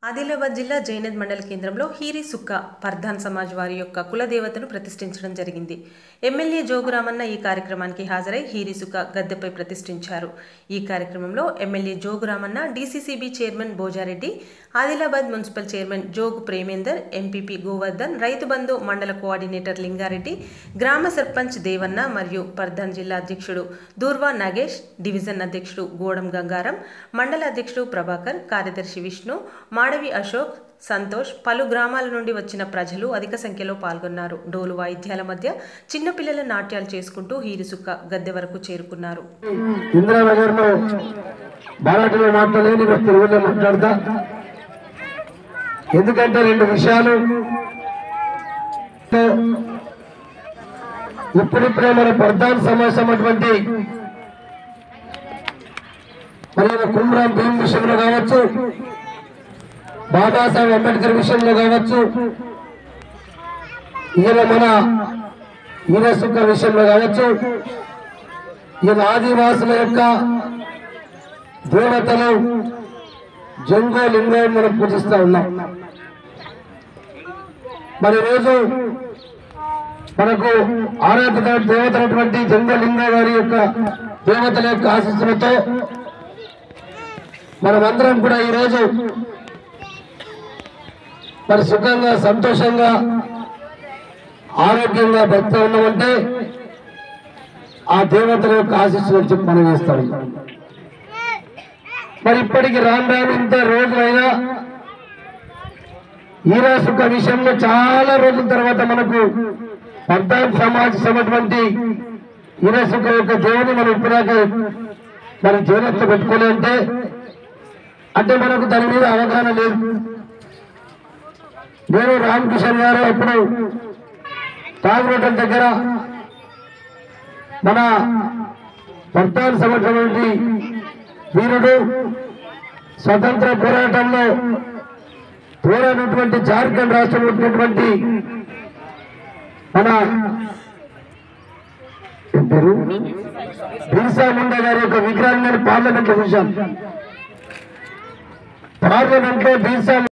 ఆదిలాబాద్ జిల్లా జైనద్ మండల కేంద్రంలో హీరి సుక్క పర్ధాన్ సమాజ్ వారి యొక్క కులదేవతను ప్రతిష్ఠించడం జరిగింది ఎమ్మెల్యే జోగురామన్న ఈ కార్యక్రమానికి హాజరై హీరి సుక్క గద్దెపై ప్రతిష్ఠించారు ఈ కార్యక్రమంలో MLA Jogu Ramanna DCCB chairman Bhoja Reddy Adilabad municipal chairman Jogu Premender MPP Govardhan Rythu Bandhu మండల కోఆర్డినేటర్ లింగారెడ్డి గ్రామ సర్పంచ్ దేవన్న మరియు పర్ధాన్ జిల్లా అధ్యక్షుడు దూర్వా నాగేష్ డివిజన్ అధ్యక్షుడు గోడం గంగారం మండల అధ్యక్షుడు ప్రభాకర్ కార్యదర్శి విష్ణు మాడవి అశోక్ సంతోష్ పలు గ్రామాల నుండి వచ్చిన ప్రజలు అధిక సంఖ్యలో పాల్గొన్నారు డోలు వాయిద్యాల మధ్య చిన్నపిల్లల నాట్యాలు చేసుకుంటూ హీరిసుక్క గద్దె వరకు చేరుకున్నారు ఇందిరానగర్ లో బాలాటిలో మాట్లాడలేని నేను తెలుగులో మాట్లాడతా ఎందుకంటే రెండు విషయాలు ఇప్పుడిప్పుడే మన ప్రధాన సమావేశం అటువంటి మరి కుమ్రాం భీమ్ విషయంలో కావచ్చు బాబాసాహెబ్ అంబేద్కర్ విషయంలో కావచ్చు ఈయన మన ఈయన సుఖ విషయంలో కావచ్చు ఈయన ఆదివాసుల యొక్క దేవతలు జంగో లింగం మనం పూజిస్తా ఉన్నాం మరి రోజు మనకు ఆరాధన దేవతలటువంటి జంగో లింగ వారి యొక్క దేవతల యొక్క ఆశీస్సులతో మనమందరం కూడా ఈరోజు మరి సుఖంగా సంతోషంగా ఆరోగ్యంగా బతుకుతా ఉన్నామంటే ఆ దేవతల యొక్క ఆశీస్సులు చెప్పి మనం వేస్తాం మరి ఇప్పటికి రాను రాను ఇంత రోజులైనా ఈరా సుఖ విషయంలో చాలా రోజుల తర్వాత మనకు పద్నాలుగు సమాజం అటువంటి ఈరా సుఖ యొక్క దేవుని మనం ఇప్పటిదాకా మన జీవనత్లో పెట్టుకోలే అంటే అంటే మనకు దాని మీద అవగాహన లేదు నేను రామకిషన్ గారు ఇప్పుడు తాగురోటం దగ్గర మన పద్నాలుగు సంవత్సరం వీరుడు స్వతంత్ర పోరాటంలో పోరాడినటువంటి జార్ఖండ్ రాష్ట్రంలో ఉన్నటువంటి మన ఏం పేరు బిర్సా ముండా గారి యొక్క విగ్రహాన్ని నేను పార్లమెంట్ లో చూశాను పార్లమెంట్ లో బిర్సా